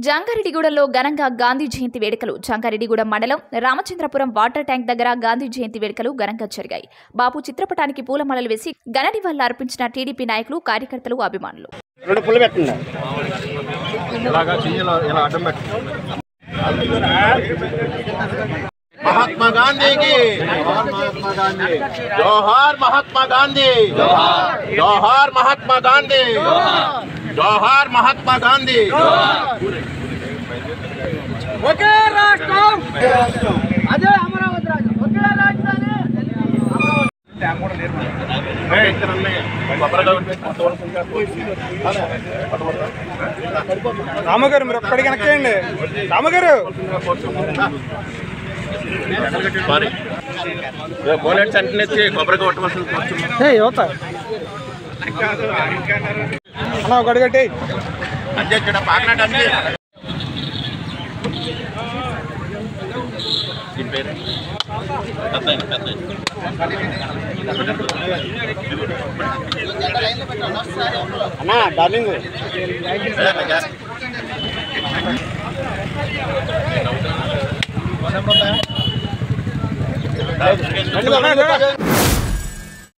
జంగారెడ్డిగూడెంలో ఘనంగా గాంధీ జయంతి వేడుకలు జంగారెడ్డిగూడెం మండలం రామచంద్రపురం వాటర్ ట్యాంక్ దగ్గర గాంధీ జయంతి వేడుకలు ఘనంగా జరిగాయి బాపు చిత్రపటానికి పూలమాలలు వేసి ఘన నివాళులు అర్పించిన టీడీపీ నాయకులు కార్యకర్తలు అభిమానులు రెండు పుల్ల పెట్టండి ఇలాగా చెయ్యిలో ఇలా అడ్డం పెట్టి మహాత్మా గాంధీకి మహాత్మా గాంధీ జోహార్ మహాత్మా గాంధీ జోహార్ మహాత్మా గాంధీ జోహార్ మహాత్మా గాంధీ ఒకే రాష్ట్రం అదే అమరావతి రాజ్యం ఒకే రాజధాని రామగారు మీరు ఒక్కడికి వెనక్కేయండి రామగారు సారీ బోలెట్ సెంటర్ ఎత్తి కొబ్బరిగా కొట్టవలసింది కూర్చున్నాం యువత అన్న ఒక అడుగట్టి అధ్యక్షుడు పాకనాటి అండి దీని పేరు పెద్ద ఆయన, పెద్ద ఆయన. అన్నా డార్లింగ్ రండి బాబు.